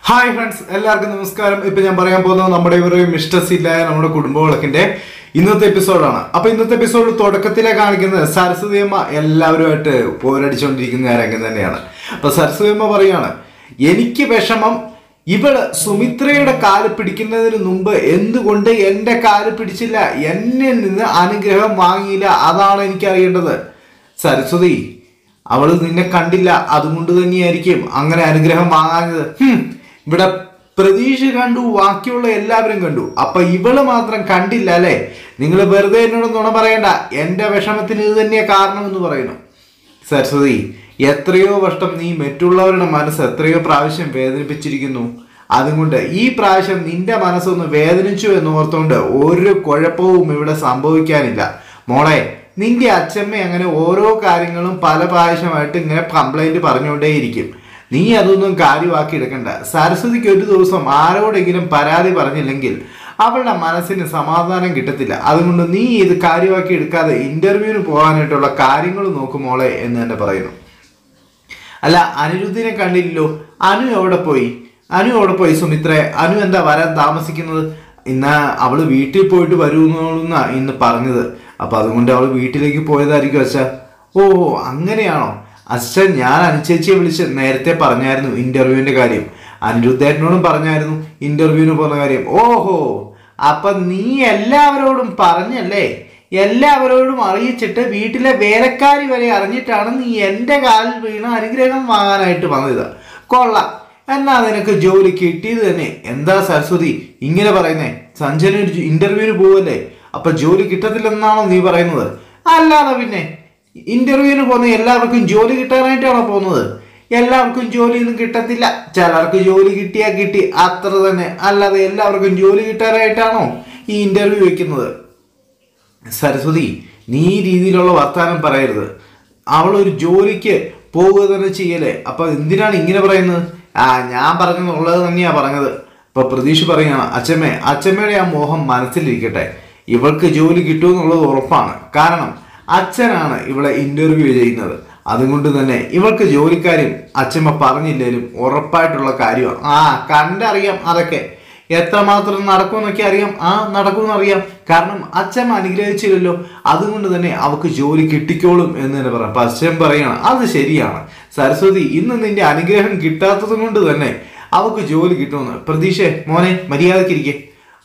hi friends എല്ലാവർക്കും നമസ്കാരം ഇപ്പൊ ഞാൻ പറയാൻ പോകുന്നത് നമ്മുടെ ഒരു മിസ്റ്റർ സീലായ നമ്മുടെ കുടുംബവിളക്കിന്റെ ഇന്നത്തെ എപ്പിസോഡാണ് അപ്പൊ ഇന്നത്തെ എപ്പിസോഡ് തുടക്കത്തിലെ കാണിക്കുന്നത് സരസ്വതി അമ്മ എല്ലാവരുമായിട്ട് പോരടിച്ചുകൊണ്ടിരിക്കുന്ന ആ രംഗം തന്നെയാണ് അപ്പൊ സരസ്വതി അമ്മ പറയാണ് എനിക്ക് വിഷമം ഇവള് സുമിത്രയുടെ കാല് പിടിക്കുന്നതിന് മുമ്പ് എന്തുകൊണ്ട് എന്റെ കാല് പിടിച്ചില്ല എന്നെ നിന്ന് അനുഗ്രഹം വാങ്ങിയില്ല അതാണ് എനിക്ക് അറിയേണ്ടത് സരസ്വതി അവള് നിന്നെ കണ്ടില്ല അതുകൊണ്ട് തന്നെയായിരിക്കും അങ്ങനെ അനുഗ്രഹം വാങ്ങാഞ്ഞത് ഹും, ഇവിടെ പ്രതീക്ഷ കണ്ടു ബാക്കിയുള്ള എല്ലാവരും കണ്ടു അപ്പൊ ഇവള് മാത്രം കണ്ടില്ല അല്ലെ നിങ്ങൾ വെറുതെ എന്നോട് നുണ പറയണ്ട എന്റെ വിഷമത്തിന് ഇത് തന്നെയാ കാരണം എന്ന് പറയുന്നു സരസ്വതി എത്രയോ വർഷം നീ മറ്റുള്ളവരുടെ മനസ്സ് എത്രയോ പ്രാവശ്യം വേദനിപ്പിച്ചിരിക്കുന്നു അതുകൊണ്ട് ഈ പ്രാവശ്യം നിന്റെ മനസ്സൊന്ന് വേദനിച്ചു എന്ന് ഓർത്തുകൊണ്ട് ഒരു കുഴപ്പവും ഇവിടെ സംഭവിക്കാനില്ല മോളെ നിന്റെ അച്ഛമ്മ അങ്ങനെ ഓരോ കാര്യങ്ങളും പല പ്രാവശ്യമായിട്ട് ഇങ്ങനെ കംപ്ലൈന്റ് പറഞ്ഞുകൊണ്ടേയിരിക്കും നീ അതൊന്നും കാര്യമാക്കി എടുക്കണ്ട സരസ്വതിക്ക് ഒരു ദിവസം ആരോടെങ്കിലും പരാതി പറഞ്ഞില്ലെങ്കിൽ അവളുടെ മനസ്സിന് സമാധാനം കിട്ടത്തില്ല അതുകൊണ്ട് നീ ഇത് കാര്യമാക്കി എടുക്കാതെ ഇന്റർവ്യൂവിന് പോകാനായിട്ടുള്ള കാര്യങ്ങൾ നോക്കും മോളെ എന്ന് തന്നെ പറയുന്നു അല്ല അനിരുദ്ധിനെ കണ്ടില്ലല്ലോ അനു എവിടെ പോയി അനു എവിടെ പോയി സുമിത്രേ അനു എന്താ വരാൻ താമസിക്കുന്നത് ഇന്ന് അവള് വീട്ടിൽ പോയിട്ട് വരുമെന്നാ ഇന്ന് പറഞ്ഞത് അപ്പൊ അതുകൊണ്ട് അവള് വീട്ടിലേക്ക് പോയതായിരിക്കും അച്ഛ ഓ അങ്ങനെയാണോ അച്ഛൻ ഞാൻ അനുചേച്ചിയെ വിളിച്ച് നേരത്തെ പറഞ്ഞായിരുന്നു ഇന്റർവ്യൂവിന്റെ കാര്യം അനിരുദ്ധേട്ടനോടും പറഞ്ഞായിരുന്നു ഇന്റർവ്യൂവിന് പോകുന്ന കാര്യം ഓഹോ അപ്പൊ നീ എല്ലാവരോടും പറഞ്ഞല്ലേ എല്ലാവരോടും അറിയിച്ചിട്ട് വീട്ടിലെ വേലക്കാരി വരെ അറിഞ്ഞിട്ടാണ് നീ എൻ്റെ കാലിൽ വീണ് അനുഗ്രഹം വാങ്ങാനായിട്ട് വന്നത് കൊള്ളാം എന്നാ നിനക്ക് ജോലി കിട്ടിയത് തന്നെ എന്താ സരസ്വതി ഇങ്ങനെ പറയുന്നേ സഞ്ജന ഒരു ഇന്റർവ്യൂവിന് പോവല്ലേ അപ്പൊ ജോലി കിട്ടത്തില്ലെന്നാണോ നീ പറയുന്നത് അല്ലാതെ പിന്നെ ഇന്റർവ്യൂവിന് പോകുന്ന എല്ലാവർക്കും ജോലി കിട്ടാനായിട്ടാണോ പോകുന്നത് എല്ലാവർക്കും ജോലിയൊന്നും കിട്ടത്തില്ല ചിലർക്ക് ജോലി കിട്ടിയാ കിട്ടി അത്ര തന്നെ അല്ലാതെ എല്ലാവർക്കും ജോലി കിട്ടാനായിട്ടാണോ ഈ ഇന്റർവ്യൂ വെക്കുന്നത് സരസ്വതി നീ ഈ രീതിയിലുള്ള വർത്താനം പറയരുത് അവൾ ഒരു ജോലിക്ക് പോവുക തന്നെ ചെയ്യലേ അപ്പൊ എന്തിനാണ് ഇങ്ങനെ പറയുന്നത് ആ ഞാൻ പറഞ്ഞതുള്ളത് തന്നെയാ പറഞ്ഞത് ഇപ്പൊ പ്രതീക്ഷ പറയാണ് അച്ഛമ്മേ അച്ഛമ്മയുടെ ആ മോഹം മനസ്സിലിരിക്കട്ടെ ഇവൾക്ക് ജോലി കിട്ടുമെന്നുള്ളത് ഉറപ്പാണ് കാരണം അച്ഛനാണ് ഇവളെ ഇന്റർവ്യൂ ചെയ്യുന്നത് അതുകൊണ്ട് തന്നെ ഇവൾക്ക് ജോലിക്കാരും അച്ഛമ്മ പറഞ്ഞില്ലേലും ഉറപ്പായിട്ടുള്ള കാര്യമാണ് ആ കണ്ടറിയാം അതൊക്കെ എത്രമാത്രം നടക്കുമെന്നൊക്കെ അറിയാം ആ നടക്കുമെന്ന് അറിയാം കാരണം അച്ഛൻ അനുഗ്രഹിച്ചില്ലല്ലോ അതുകൊണ്ട് തന്നെ അവക്ക് ജോലി കിട്ടിക്കോളും എന്ന് തന്നെ പറയാം അപ്പൊ അച്ഛൻ പറയാണ് അത് ശരിയാണ് സരസ്വതി ഇന്ന് നിന്റെ അനുഗ്രഹം കിട്ടാത്തത് കൊണ്ട് തന്നെ അവക്ക് ജോലി കിട്ടുമെന്ന് പ്രതീക്ഷ മോനെ മര്യാദക്കിരിക്കെ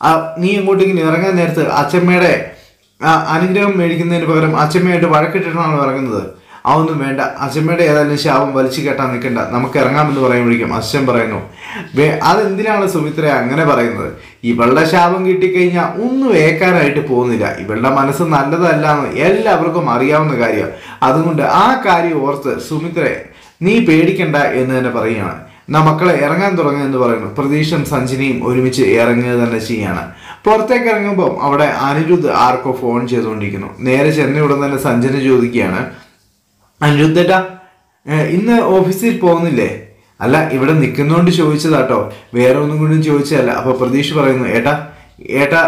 നീ എങ്ങോട്ടെങ്കിലും ഇറങ്ങാൻ നേരത്ത് അച്ഛമ്മയുടെ ആ, അനുഗ്രഹം മേടിക്കുന്നതിന് പകരം അച്ഛമ്മയായിട്ട് വഴക്കിട്ടിട്ടാണ് ഇറങ്ങുന്നത് അതൊന്നും വേണ്ട അച്ഛമ്മയുടെ ഏതായാലും ശാപം വലിച്ചു കെട്ടാൻ നിൽക്കണ്ട നമുക്ക് ഇറങ്ങാമെന്ന് പറയുമ്പോഴേക്കും അച്ഛൻ പറയുന്നു വേ- അതെന്തിനാണ് സുമിത്ര അങ്ങനെ പറയുന്നത് ഇവളുടെ ശാപം കിട്ടിക്കഴിഞ്ഞാൽ ഒന്നും ഏക്കാനായിട്ട് പോകുന്നില്ല ഇവളുടെ മനസ്സ് നല്ലതല്ല എന്ന് എല്ലാവർക്കും അറിയാവുന്ന കാര്യമാണ് അതുകൊണ്ട് ആ കാര്യം ഓർത്ത് സുമിത്രയെ നീ പേടിക്കണ്ട എന്ന് തന്നെ പറയുകയാണ് എന്നാ മക്കളെ ഇറങ്ങാൻ തുടങ്ങുക എന്ന് പറയുന്നു പ്രതീക്ഷയും സഞ്ജനയും ഒരുമിച്ച് ഇറങ്ങുക തന്നെ ചെയ്യാണ് പുറത്തേക്ക് ഇറങ്ങുമ്പോൾ അവിടെ അനിരുദ്ധ് ആർക്കോ ഫോൺ ചെയ്തുകൊണ്ടിരിക്കുന്നു നേരെ ചെന്ന ഉടൻ തന്നെ സഞ്ജന ചോദിക്കുകയാണ് അനിരുദ്ധേട്ടാ ഏഹ് ഇന്ന് ഓഫീസിൽ പോകുന്നില്ലേ അല്ല ഇവിടെ നിൽക്കുന്നോണ്ട് ചോദിച്ചതാട്ടോ വേറെ ഒന്നും കൊണ്ടും ചോദിച്ചതല്ല അപ്പൊ പ്രതീക്ഷ പറയുന്നു ഏട്ടാ ഏട്ടാ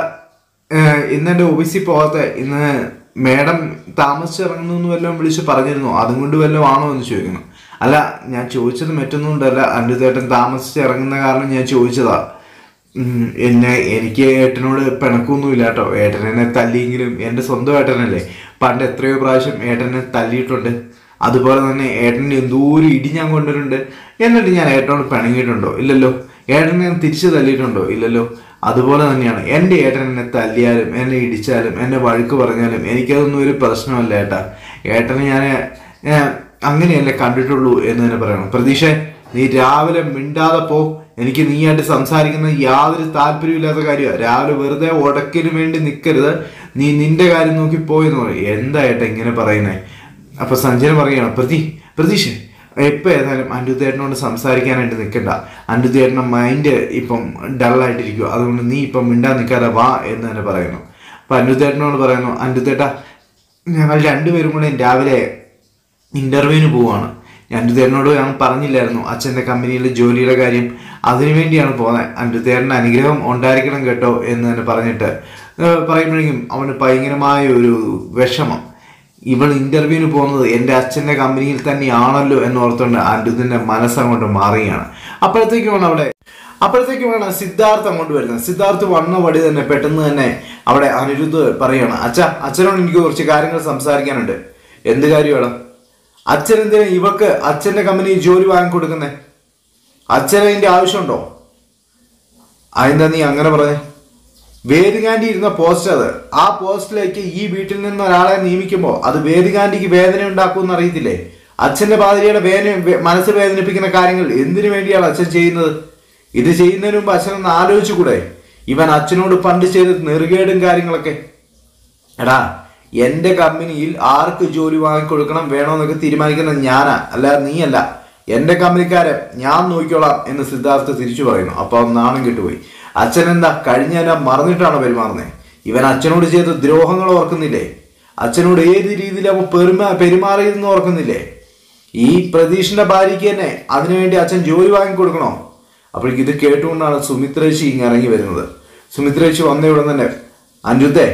ഏഹ് ഇന്ന് എൻ്റെ ഓഫീസിൽ പോകാത്ത ഇന്ന് മേഡം താമസിച്ചിറങ്ങുന്നു എന്ന് വല്ലതും വിളിച്ച് പറഞ്ഞിരുന്നു അതും കൊണ്ട് വല്ലതും ആണോ എന്ന് ചോദിക്കുന്നു അല്ല ഞാൻ ചോദിച്ചത് മറ്റൊന്നും കൊണ്ടല്ല അനിരുദ്ധേട്ടൻ താമസിച്ചിറങ്ങുന്ന കാരണം ഞാൻ ചോദിച്ചതാ ഉം, എന്നെ എനിക്ക് ഏട്ടനോട് പിണക്കൊന്നുമില്ല കേട്ടോ ഏട്ടൻ എന്നെ തല്ലിയെങ്കിലും എൻ്റെ സ്വന്തം ഏട്ടനല്ലേ പണ്ട് എത്രയോ പ്രാവശ്യം ഏട്ടനെ തല്ലിയിട്ടുണ്ട് അതുപോലെ തന്നെ ഏട്ടൻ്റെ എന്തോരം ഇടി ഞാൻ കൊണ്ടുവരുന്നുണ്ട് എന്നിട്ട് ഞാൻ ഏട്ടനോട് പിണങ്ങിയിട്ടുണ്ടോ ഇല്ലല്ലോ ഏട്ടനെ ഞാൻ തിരിച്ചു തല്ലിയിട്ടുണ്ടോ ഇല്ലല്ലോ അതുപോലെ തന്നെയാണ് എൻ്റെ ഏട്ടൻ എന്നെ തല്ലിയാലും എന്നെ ഇടിച്ചാലും എന്നെ വഴുക്ക് പറഞ്ഞാലും എനിക്കതൊന്നും ഒരു പ്രശ്നമല്ല ഏട്ടാ ഏട്ടനെ ഞാൻ ഏഹ്, അങ്ങനെയല്ലേ കണ്ടിട്ടുള്ളൂ എന്ന് തന്നെ പറയണം പ്രതീക്ഷ നീ രാവിലെ മിണ്ടാതെ പോ എനിക്ക് നീയായിട്ട് സംസാരിക്കുന്നത് യാതൊരു താല്പര്യമില്ലാത്ത കാര്യമാണ് രാവിലെ വെറുതെ ഉടക്കിന് വേണ്ടി നിൽക്കരുത് നീ നിന്റെ കാര്യം നോക്കി പോയെന്ന് പറയും എന്തായിട്ട് ഇങ്ങനെ പറയുന്നേ അപ്പൊ സഞ്ജന പറയാണ് പ്രതി പ്രതീക്ഷ ഇപ്പൊ ഏതായാലും അനിരുദ്ധേട്ടനോട് സംസാരിക്കാനായിട്ട് നിൽക്കണ്ട അനിരുദ്ധേട്ടന്റെ മൈൻഡ് ഇപ്പം ഡള്ളായിട്ടിരിക്കുക അതുകൊണ്ട് നീ ഇപ്പം മിണ്ടാൻ നിൽക്കാതെ വാ എന്ന് തന്നെ പറയുന്നു അപ്പൊ അനിരുദ്ധേട്ടനോട് പറയുന്നു അനിരുദ്ധേട്ട ഞങ്ങൾ രണ്ടുപേരും കൂടെ രാവിലെ ഇന്റർവ്യൂവിന് പോവാണ് അനിരുദ്ധേട്ടനോട് ഞാൻ പറഞ്ഞില്ലായിരുന്നു അച്ഛൻ്റെ കമ്പനിയിലെ ജോലിയുടെ കാര്യം അതിനു വേണ്ടിയാണ് പോകുന്നത് അനിരുദ്ധേട്ടൻ്റെ അനുഗ്രഹം ഉണ്ടായിരിക്കണം കേട്ടോ എന്ന് തന്നെ പറഞ്ഞിട്ട് ഏഹ് പറയുമ്പോഴേക്കും അവന് ഭയങ്കരമായ ഒരു വിഷമം ഇവൾ ഇന്റർവ്യൂവിന് പോകുന്നത് എൻ്റെ അച്ഛൻ്റെ കമ്പനിയിൽ തന്നെയാണല്ലോ എന്ന് ഓർത്തുകൊണ്ട് അനിരുദ്ധിൻ്റെ മനസ്സങ്ങോട്ട് മാറുകയാണ് അപ്പോഴത്തേക്കുമാണ് അവിടെ അപ്പോഴത്തേക്ക് വേണം സിദ്ധാർത്ഥ് അങ്ങോട്ട് വരുന്നത് സിദ്ധാർത്ഥ് വന്ന വടി തന്നെ പെട്ടെന്ന് തന്നെ അവിടെ അനിരുദ്ധ് പറയാണ് അച്ഛ അച്ഛനോട് എനിക്ക് കുറച്ച് കാര്യങ്ങൾ സംസാരിക്കാനുണ്ട് എന്ത് കാര്യമാണ് അച്ഛൻ എന്തിനാ ഇവക്ക് അച്ഛന്റെ കമ്പനിയിൽ ജോലി വാങ്ങിക്കൊടുക്കുന്നേ അച്ഛന് അതിന്റെ ആവശ്യമുണ്ടോ അതെന്താ നീ അങ്ങനെ പറഞ്ഞേ വേദികാന്റി ഇരുന്ന പോസ്റ്റ് അത് ആ പോസ്റ്റിലേക്ക് ഈ വീട്ടിൽ നിന്ന് ഒരാളെ നിയമിക്കുമ്പോൾ അത് വേദികാന്റിക്ക് വേദന ഉണ്ടാക്കുമെന്ന് അറിയത്തില്ലേ അച്ഛന്റെ പാതിരിയുടെ വേദന വേ- മനസ്സ് വേദനിപ്പിക്കുന്ന കാര്യങ്ങൾ എന്തിനു വേണ്ടിയാണ് അച്ഛൻ ചെയ്യുന്നത് ഇത് ചെയ്യുന്നതിന് മുമ്പ് അച്ഛനൊന്ന് ആലോചിച്ചുകൂടെ ഇവൻ അച്ഛനോട് പണ്ട് ചെയ്ത നെറുകേടും കാര്യങ്ങളൊക്കെ എടാ എന്റെ കമ്പനിയിൽ ആർക്ക് ജോലി വാങ്ങിക്കൊടുക്കണം വേണോന്നൊക്കെ തീരുമാനിക്കുന്ന ഞാനാ അല്ല നീയല്ല എന്റെ കമ്പനിക്കാരെ ഞാൻ നോക്കിക്കോളാം എന്ന് സിദ്ധാർത്ഥ് തിരിച്ചു പറയുന്നു അപ്പൊ അവൻ നാണം കിട്ടുപോയി അച്ഛൻ എന്താ കഴിഞ്ഞ മറന്നിട്ടാണോ പെരുമാറുന്നത് ഇവൻ അച്ഛനോട് ചെയ്ത ദ്രോഹങ്ങൾ ഓർക്കുന്നില്ലേ അച്ഛനോട് ഏത് രീതിയിൽ അവൻ പെരുമാ പെരുമാറിയെന്ന് ഓർക്കുന്നില്ലേ ഈ പ്രതീഷിന്റെ ഭാര്യയ്ക്ക് തന്നെ അതിനുവേണ്ടി അച്ഛൻ ജോലി വാങ്ങിക്കൊടുക്കണോ അപ്പോഴേക്ക് ഇത് കേട്ടുകൊണ്ടാണ് സുമിത്രേച്ചി ഇങ്ങ് ഇറങ്ങി വരുന്നത് സുമിത്രേച്ചി വന്ന ഉടൻ തന്നെ അനിരുദ്ധേ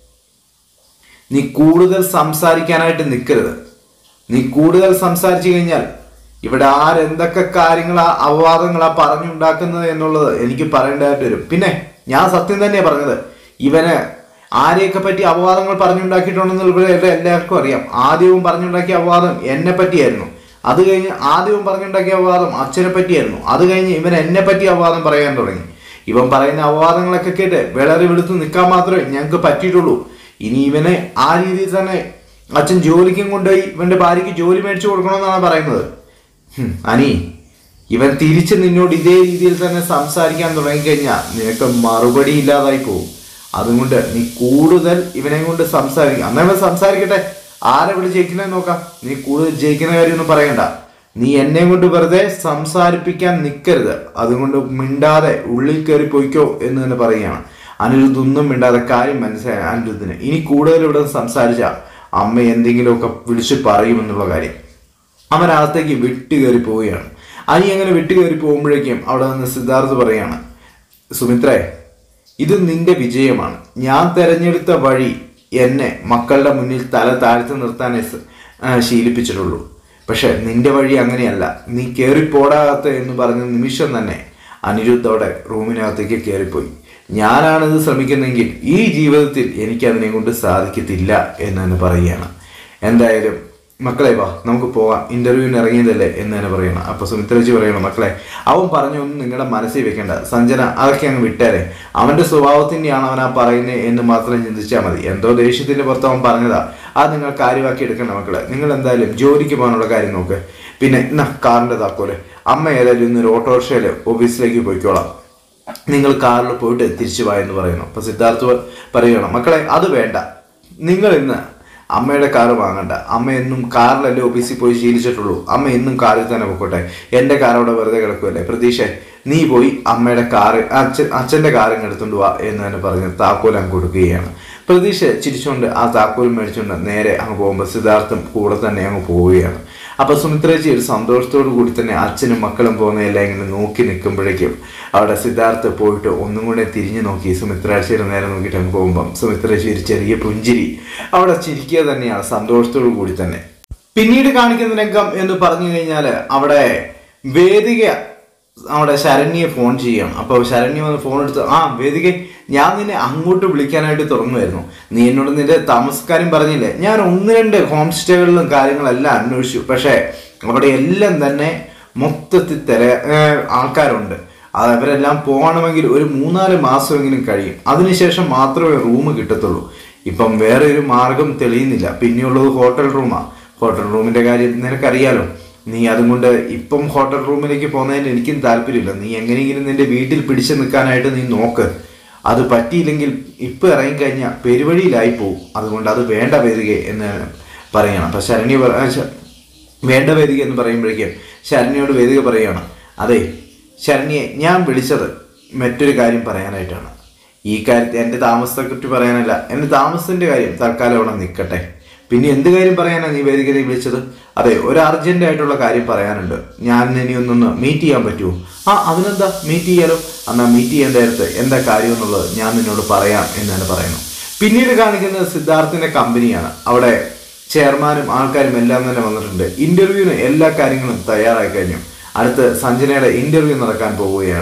നീ കൂടുതൽ സംസാരിക്കാനായിട്ട് നിൽക്കരുത് നീ കൂടുതൽ സംസാരിച്ചു കഴിഞ്ഞാൽ ഇവിടെ ആരെന്തൊക്കെ കാര്യങ്ങളാ അപവാദങ്ങളാ പറഞ്ഞുണ്ടാക്കുന്നത് എന്നുള്ളത് എനിക്ക് പറയേണ്ടതായിട്ട് വരും പിന്നെ ഞാൻ സത്യം തന്നെയാ പറഞ്ഞത് ഇവന് ആരെയൊക്കെ പറ്റി അപവാദങ്ങൾ പറഞ്ഞുണ്ടാക്കിയിട്ടുണ്ടെന്നുള്ള ഇവിടെ എല്ലാവർക്കും അറിയാം ആദ്യവും പറഞ്ഞുണ്ടാക്കിയ അപവാദം എന്നെ പറ്റിയായിരുന്നു അത് കഴിഞ്ഞ് ആദ്യവും പറഞ്ഞുണ്ടാക്കിയ അപവാദം അച്ഛനെ പറ്റിയായിരുന്നു അത് കഴിഞ്ഞ് ഇവൻ എന്നെ പറ്റി അപവാദം പറയാൻ തുടങ്ങി ഇവൻ പറയുന്ന അപവാദങ്ങളൊക്കെ കേട്ട് വിളറി വെളുത്ത് നിൽക്കാൻ മാത്രമേ ഞങ്ങൾക്ക് പറ്റിയിട്ടുള്ളൂ ഇനി ഇവനെ ആ രീതിയിൽ തന്നെ അച്ഛൻ ജോലിക്കും കൊണ്ടുപോയി ഇവന്റെ ഭാര്യയ്ക്ക് ജോലി മേടിച്ചു കൊടുക്കണമെന്നാണ് പറയുന്നത് ഹും, അനി ഇവൻ തിരിച്ച് നിന്നോട് ഇതേ രീതിയിൽ തന്നെ സംസാരിക്കാൻ തുടങ്ങിക്കഴിഞ്ഞാൽ നിനക്ക് മറുപടി ഇല്ലാതായി പോകും അതുകൊണ്ട് നീ കൂടുതൽ ഇവനെ കൊണ്ട് സംസാരിക്കുക അന്നേ ഇവൻ സംസാരിക്കട്ടെ ആരെ ഇവിടെ ജയിക്കുന്നത് നോക്കാം നീ കൂടുതൽ ജയിക്കുന്ന കാര്യമൊന്നും പറയണ്ട നീ എന്നെ കൊണ്ട് വെറുതെ സംസാരിപ്പിക്കാൻ നിൽക്കരുത് അതുകൊണ്ട് മിണ്ടാതെ ഉള്ളിൽ കയറി പോയിക്കോ എന്ന് തന്നെ പറയുകയാണ് അനിരുദ്ധ് ഒന്നും മിണ്ടാതെ കാര്യം മനസ്സിലായി അനിരുദ്ധിന് ഇനി കൂടുതൽ ഇവിടെ സംസാരിച്ച അമ്മ എന്തെങ്കിലുമൊക്കെ വിളിച്ച് പറയുമെന്നുള്ള കാര്യം അവൻ അകത്തേക്ക് വിട്ട് കയറി പോവുകയാണ് അനി അങ്ങനെ വിട്ട് കയറി പോകുമ്പോഴേക്കും അവിടെ നിന്ന് സിദ്ധാർത്ഥ് പറയാണ് സുമിത്രേ ഇത് നിന്റെ വിജയമാണ് ഞാൻ തെരഞ്ഞെടുത്ത വഴി എന്നെ മക്കളുടെ മുന്നിൽ തല താഴ്ത്തി നിർത്താനേ സ- ആ, ശീലിപ്പിച്ചിട്ടുള്ളൂ പക്ഷെ നിന്റെ വഴി അങ്ങനെയല്ല നീ കയറിപ്പോടാകത്ത് എന്ന് പറഞ്ഞ നിമിഷം തന്നെ അനിരുദ്ധോടെ റൂമിനകത്തേക്ക് കയറിപ്പോയി ഞാനാണിത് ശ്രമിക്കുന്നെങ്കിൽ ഈ ജീവിതത്തിൽ എനിക്ക് അതിനെ കൊണ്ട് സാധിക്കത്തില്ല എന്ന് തന്നെ പറയുകയാണ് എന്തായാലും മക്കളെ വാ നമുക്ക് പോവാം ഇന്റർവ്യൂവിന് ഇറങ്ങിയതല്ലേ എന്ന് തന്നെ പറയണം അപ്പൊ സുമിത്രജി പറയണം മക്കളെ അവൻ പറഞ്ഞൊന്നും നിങ്ങളുടെ മനസ്സിൽ വെക്കണ്ട സഞ്ജന അതൊക്കെ അങ്ങ് വിട്ടേരെ അവന്റെ സ്വഭാവത്തിന്റെയാണ് അവൻ ആ പറയുന്നത് എന്ന് മാത്രം ചിന്തിച്ചാൽ മതി എന്തോ ദേഷ്യത്തിന്റെ പുറത്ത് അവൻ പറഞ്ഞതാ അത് നിങ്ങൾ കാര്യമാക്കി എടുക്കണ്ട മക്കളെ നിങ്ങൾ എന്തായാലും ജോലിക്ക് പോകാനുള്ള കാര്യം നോക്ക് പിന്നെ എന്നാ കാറിന്റെ താക്കോല് അമ്മ ഏതായാലും ഇന്നൊരു ഓട്ടോറിക്ഷയില് ഓഫീസിലേക്ക് പോയിക്കോളാം നിങ്ങൾ കാറിൽ പോയിട്ട് തിരിച്ചു വാ എന്ന് പറയുന്നു അപ്പൊ സിദ്ധാർത്ഥ് പ- പറയുകയാണ് മക്കളെ അത് വേണ്ട നിങ്ങൾ ഇന്ന് അമ്മയുടെ കാറ് വാങ്ങണ്ട അമ്മ എന്നും കാറിലല്ലേ ഓഫീസിൽ പോയി ശീലിച്ചിട്ടുള്ളൂ അമ്മ എന്നും കാറിൽ തന്നെ പൊക്കോട്ടെ എൻ്റെ കാർ അവിടെ വെറുതെ കിടക്കുമല്ലേ പ്രതീക്ഷ നീ പോയി അമ്മയുടെ കാറ് അച്ഛൻ അച്ഛൻ്റെ കാറ് ഇങ്ങ് എടുത്തോണ്ട് വാ എന്ന് തന്നെ പറഞ്ഞ് താക്കോൽ അങ്ങ് കൊടുക്കുകയാണ് പ്രതീക്ഷ ചിരിച്ചുകൊണ്ട് ആ താക്കോൽ മേടിച്ചുകൊണ്ട് നേരെ അങ്ങ് പോകുമ്പോൾ സിദ്ധാർത്ഥം കൂടെ തന്നെ അങ്ങ് പോവുകയാണ് അപ്പൊ സുമിത്രജി ഒരു സന്തോഷത്തോടു കൂടി തന്നെ അച്ഛനും മക്കളും പോകുന്നതെല്ലാം ഇങ്ങനെ നോക്കി നിൽക്കുമ്പോഴേക്കും അവിടെ സിദ്ധാർത്ഥ് പോയിട്ട് ഒന്നും കൂടെ തിരിഞ്ഞു നോക്കി സുമിത്രാശിയുടെ നേരെ നോക്കിയിട്ട് അങ്ങ് പോകുമ്പം സുമിത്രജി ഒരു ചെറിയ പുഞ്ചിരി അവിടെ ചിരിക്കുക തന്നെയാണ് സന്തോഷത്തോടു കൂടി തന്നെ പിന്നീട് കാണിക്കുന്ന രംഗം എന്ന് പറഞ്ഞു കഴിഞ്ഞാല് അവിടെ വേദിക നമ്മുടെ ശരണ്യെ ഫോൺ ചെയ്യണം അപ്പോൾ ശരണ്യ വന്ന് ഫോൺ എടുത്ത് ആ വേദിക ഞാൻ നിന്നെ അങ്ങോട്ട് വിളിക്കാനായിട്ട് തുടങ്ങുമായിരുന്നു നീ എന്നോട് നിന്റെ താമസക്കാരും പറഞ്ഞില്ലേ ഞാൻ ഒന്ന് രണ്ട് ഹോം സ്റ്റേകളിലും കാര്യങ്ങളെല്ലാം അന്വേഷിച്ചു പക്ഷേ അവിടെ എല്ലാം തന്നെ മൊത്തത്തിൽ തിര ഏർ ആൾക്കാരുണ്ട് അത് അവരെല്ലാം പോകണമെങ്കിൽ ഒരു മൂന്നാല് മാസമെങ്കിലും കഴിയും അതിനുശേഷം മാത്രമേ റൂം കിട്ടത്തുള്ളൂ ഇപ്പം വേറെ ഒരു മാർഗം തെളിയുന്നില്ല പിന്നെയുള്ളത് ഹോട്ടൽ റൂമാണ് ഹോട്ടൽ റൂമിന്റെ കാര്യം നിനക്കറിയാലോ നീ അതുകൊണ്ട് ഇപ്പം ഹോട്ടൽ റൂമിലേക്ക് പോകുന്നതിന് എനിക്കും താല്പര്യമില്ല നീ എങ്ങനെയെങ്കിലും നിന്റെ വീട്ടിൽ പിടിച്ചു നിൽക്കാനായിട്ട് നീ നോക്ക് അത് പറ്റിയില്ലെങ്കിൽ ഇപ്പൊ ഇറങ്ങിക്കഴിഞ്ഞാൽ പെരുവഴിയിലായി പോകും അതുകൊണ്ട് അത് വേണ്ട വരിക എന്ന് പറയണം അപ്പൊ ശരണ്യ പറ- ആ, ശ- വേണ്ട വേദിക എന്ന് പറയുമ്പോഴേക്കും ശരണ്യോട് വേദിക പറയുകയാണ് അതെ ശരണ്യെ ഞാൻ വിളിച്ചത് മറ്റൊരു കാര്യം പറയാനായിട്ടാണ് ഈ കാര്യത്തിൽ എൻ്റെ താമസത്തെക്കുറിച്ച് പറയാനല്ല എൻ്റെ താമസത്തിൻ്റെ കാര്യം തൽക്കാലം അവിടെ നിൽക്കട്ടെ പിന്നെ എന്ത് കാര്യം പറയാനാണ് നീ വേദികയെ വിളിച്ചത് അതെ ഒരു അർജന്റ് ആയിട്ടുള്ള കാര്യം പറയാനുണ്ട് ഞാൻ ഇനി ഒന്നൊന്ന് മീറ്റ് ചെയ്യാൻ പറ്റുമോ ആ അതിനെന്താ മീറ്റ് ചെയ്യാലോ എന്നാ മീറ്റ് ചെയ്യേണ്ട നേരത്ത് എന്താ കാര്യം എന്നുള്ളത് ഞാൻ നിന്നോട് പറയാം എന്ന് തന്നെ പറയുന്നു പിന്നീട് കാണിക്കുന്നത് സിദ്ധാർത്ഥിന്റെ കമ്പനിയാണ് അവിടെ ചെയർമാനും ആൾക്കാരും എല്ലാം തന്നെ വന്നിട്ടുണ്ട് ഇന്റർവ്യൂവിന് എല്ലാ കാര്യങ്ങളും തയ്യാറായി കഴിഞ്ഞു അടുത്ത് സഞ്ജനയുടെ ഇന്റർവ്യൂ നടക്കാൻ പോവുകയാണ്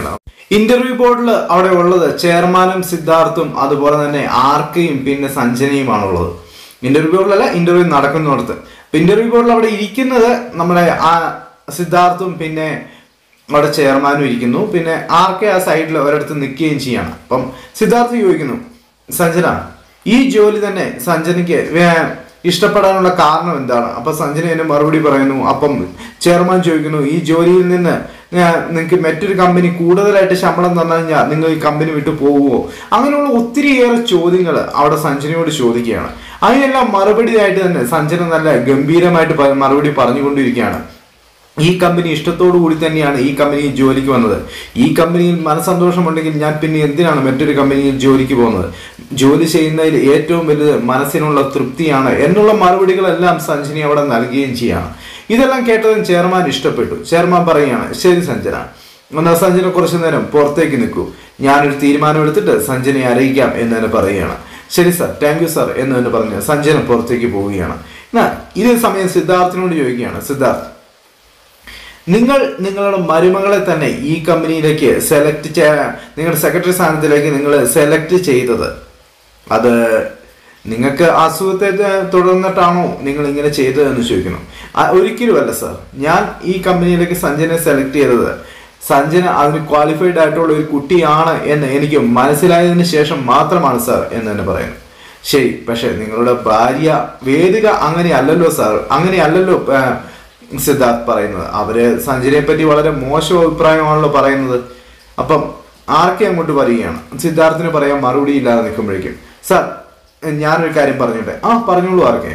ഇന്റർവ്യൂ ബോർഡിൽ അവിടെ ഉള്ളത് ചെയർമാനും സിദ്ധാർത്ഥും അതുപോലെ തന്നെ ആർക്കയും പിന്നെ സഞ്ജനയുമാണുള്ളത് ഇന്റർവ്യൂ ബോർഡിലല്ല ഇന്റർവ്യൂ നടക്കുന്നിടത്ത് ഇന്റർവ്യൂ ബോർഡിൽ അവിടെ ഇരിക്കുന്നത് നമ്മുടെ ആ സിദ്ധാർത്ഥും പിന്നെ അവിടെ ചെയർമാനും ഇരിക്കുന്നു പിന്നെ ആർക്കെ ആ സൈഡിൽ ഒരിടത്ത് നിൽക്കുകയും ചെയ്യാണ് അപ്പം സിദ്ധാർത്ഥ് ചോദിക്കുന്നു സഞ്ജന ഈ ജോലി തന്നെ സഞ്ജനയ്ക്ക് വേ- ഇഷ്ടപ്പെടാനുള്ള കാരണം എന്താണ് അപ്പൊ സഞ്ജന എന്നെ മറുപടി പറയുന്നു അപ്പം ചെയർമാൻ ചോദിക്കുന്നു ഈ ജോലിയിൽ നിന്ന് നിങ്ങൾക്ക് മറ്റൊരു കമ്പനി കൂടുതലായിട്ട് ശമ്പളം തന്നു കഴിഞ്ഞാൽ നിങ്ങൾ ഈ കമ്പനി വിട്ടു പോകുമോ അങ്ങനെയുള്ള ഒത്തിരിയേറെ ചോദ്യങ്ങൾ അവിടെ സഞ്ജനയോട് ചോദിക്കുകയാണ് അതിനെല്ലാം മറുപടിയായിട്ട് തന്നെ സഞ്ജന നല്ല ഗംഭീരമായിട്ട് പ- മറുപടി പറഞ്ഞുകൊണ്ടിരിക്കുകയാണ് ഈ കമ്പനി ഇഷ്ടത്തോടു കൂടി തന്നെയാണ് ഈ കമ്പനിയിൽ ജോലിക്ക് വന്നത് ഈ കമ്പനിയിൽ മനസന്തോഷമുണ്ടെങ്കിൽ ഞാൻ പിന്നെ എന്തിനാണ് മറ്റൊരു കമ്പനിയിൽ ജോലിക്ക് പോകുന്നത് ജോലി ചെയ്യുന്നതിൽ ഏറ്റവും വലുത് മനസ്സിനുള്ള തൃപ്തിയാണ് എന്നുള്ള മറുപടികളെല്ലാം സഞ്ജനി അവിടെ നൽകുകയും ചെയ്യാണ് ഇതെല്ലാം കേട്ടതും ചെയർമാൻ ഇഷ്ടപ്പെട്ടു ചെയർമാൻ പറയുകയാണ് ശരി സഞ്ജന എന്നാൽ സഞ്ജന കുറച്ചു നേരം പുറത്തേക്ക് നിൽക്കൂ ഞാനൊരു തീരുമാനം എടുത്തിട്ട് സഞ്ജനയെ അറിയിക്കാം എന്ന് തന്നെ പറയുകയാണ് ശരി സാർ താങ്ക് യു സാർ എന്ന് തന്നെ പറഞ്ഞ് സഞ്ജന പുറത്തേക്ക് പോവുകയാണ് എന്നാൽ ഇതേ സമയം സിദ്ധാർത്ഥിനോട് ചോദിക്കുകയാണ് സിദ്ധാർത്ഥ് നിങ്ങൾ നിങ്ങളുടെ മരുമകളെ തന്നെ ഈ കമ്പനിയിലേക്ക് സെലക്ട് ചെയ്യാൻ നിങ്ങളുടെ സെക്രട്ടറി സ്ഥാനത്തിലേക്ക് നിങ്ങൾ സെലക്ട് ചെയ്തത് അത് നിങ്ങൾക്ക് അസുഖത്തെ ത- തുടർന്നിട്ടാണോ നിങ്ങൾ ഇങ്ങനെ ചെയ്തതെന്ന് ചോദിക്കുന്നു ആ, ഒരിക്കലുമല്ല സാർ ഞാൻ ഈ കമ്പനിയിലേക്ക് സഞ്ജനെ സെലക്ട് ചെയ്തത് സഞ്ജന അതിന് ക്വാളിഫൈഡ് ആയിട്ടുള്ള ഒരു കുട്ടിയാണ് എന്ന് എനിക്ക് മനസ്സിലായതിനു ശേഷം മാത്രമാണ് സാർ എന്ന് തന്നെ പറയുന്നു ശരി പക്ഷെ നിങ്ങളുടെ ഭാര്യ വേദിക അങ്ങനെ അല്ലല്ലോ സാർ അങ്ങനെ അല്ലല്ലോ ആ, സിദ്ധാർത്ഥ് പറയുന്നത് അവര് സഞ്ജനയെ പറ്റി വളരെ മോശം അഭിപ്രായമാണല്ലോ പറയുന്നത് അപ്പം ആർക്കെ അങ്ങോട്ട് പറയുകയാണ് സിദ്ധാർത്ഥിന് പറയാൻ മറുപടി ഇല്ലാതെ നിൽക്കുമ്പോഴേക്കും സാർ ഞാനൊരു കാര്യം പറഞ്ഞോട്ടെ ആ പറഞ്ഞോളൂ ആർക്കെ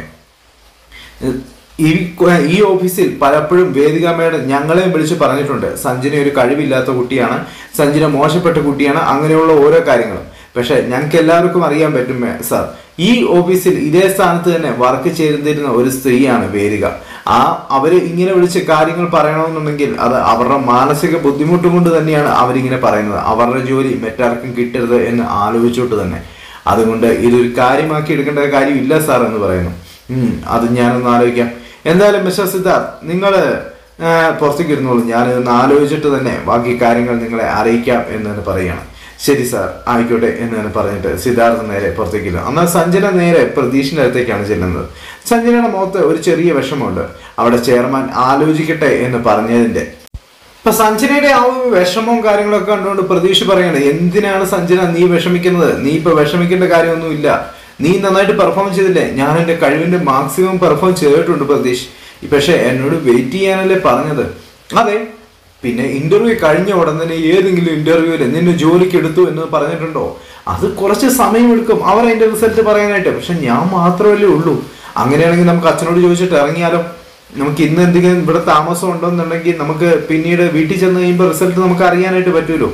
ഈ ഈ ഓഫീസിൽ പലപ്പോഴും വേദിക മേഡം ഞങ്ങളെയും വിളിച്ച് പറഞ്ഞിട്ടുണ്ട് സഞ്ജന ഒരു കഴിവില്ലാത്ത കുട്ടിയാണ് സഞ്ജന മോശപ്പെട്ട കുട്ടിയാണ് അങ്ങനെയുള്ള ഓരോ കാര്യങ്ങളും പക്ഷെ ഞങ്ങൾക്ക് എല്ലാവർക്കും അറിയാൻ പറ്റും മേ- സാർ ഈ ഓഫീസിൽ ഇതേ സ്ഥാനത്ത് തന്നെ വർക്ക് ചെയ്തിരുന്ന ഒരു സ്ത്രീയാണ് വേദിക ആ അവര് ഇങ്ങനെ വിളിച്ച് കാര്യങ്ങൾ പറയണമെന്നുണ്ടെങ്കിൽ അത് അവരുടെ മാനസിക ബുദ്ധിമുട്ട് കൊണ്ട് തന്നെയാണ് അവരിങ്ങനെ പറയുന്നത് അവരുടെ ജോലി മറ്റാർക്കും കിട്ടരുത് എന്ന് ആലോചിച്ചോട്ട് തന്നെ അതുകൊണ്ട് ഇതൊരു കാര്യമാക്കി എടുക്കേണ്ട കാര്യമില്ല സാർ എന്ന് പറയുന്നു ഉം, അത് ഞാനൊന്ന് ആലോചിക്കാം എന്തായാലും മിസ്റ്റർ സിദ്ധാർത്ഥ് നിങ്ങൾ പുറത്തേക്ക് ഇരുന്നോളൂ ഞാൻ ഒന്ന് ആലോചിച്ചിട്ട് തന്നെ ബാക്കി കാര്യങ്ങൾ നിങ്ങളെ അറിയിക്കാം എന്ന് തന്നെ പറയുകയാണ് ശരി സാർ ആയിക്കോട്ടെ എന്ന് തന്നെ പറഞ്ഞിട്ട് സിദ്ധാർത്ഥ് നേരെ പുറത്തേക്ക് ഇല്ല എന്നാൽ സഞ്ജന നേരെ പ്രതീഷിന്റെ അടുത്തേക്കാണ് ചെല്ലുന്നത് സഞ്ജനയുടെ മുഖത്ത് ഒരു ചെറിയ വിഷമമുണ്ട് അവിടെ ചെയർമാൻ ആലോചിക്കട്ടെ എന്ന് പറഞ്ഞതിന്റെ ഇപ്പൊ സഞ്ജനയുടെ ആ ഒരു വിഷമവും കാര്യങ്ങളൊക്കെ കണ്ടുകൊണ്ട് പ്രതീക്ഷ പറയാണ് എന്തിനാണ് സഞ്ജന നീ വിഷമിക്കുന്നത് നീ ഇപ്പൊ വിഷമിക്കേണ്ട കാര്യമൊന്നുമില്ല നീ നന്നായിട്ട് പെർഫോം ചെയ്തില്ലേ ഞാൻ എന്റെ കഴിവിന്റെ മാക്സിമം പെർഫോം ചെയ്തിട്ടുണ്ട് പ്രതീഷ് പക്ഷെ എന്നോട് വെയിറ്റ് ചെയ്യാനല്ലേ പറഞ്ഞത് അതെ പിന്നെ ഇന്റർവ്യൂ കഴിഞ്ഞ ഉടൻ തന്നെ ഏതെങ്കിലും ഇന്റർവ്യൂവിൽ നിന്നെ ജോലിക്ക് എടുത്തു എന്ന് പറഞ്ഞിട്ടുണ്ടോ അത് കുറച്ച് സമയമെടുക്കും അവർ അതിന്റെ റിസൾട്ട് പറയാനായിട്ട് പക്ഷെ ഞാൻ മാത്രമല്ലേ ഉള്ളൂ അങ്ങനെയാണെങ്കിൽ നമുക്ക് അച്ഛനോട് ചോദിച്ചിട്ട് ഇറങ്ങിയാലോ നമുക്ക് ഇന്ന് എന്തെങ്കിലും ഇവിടെ താമസം ഉണ്ടോന്നുണ്ടെങ്കിൽ നമുക്ക് പിന്നീട് വീട്ടിൽ ചെന്ന് കഴിയുമ്പോൾ റിസൾട്ട് നമുക്ക് അറിയാനായിട്ട് പറ്റുമല്ലോ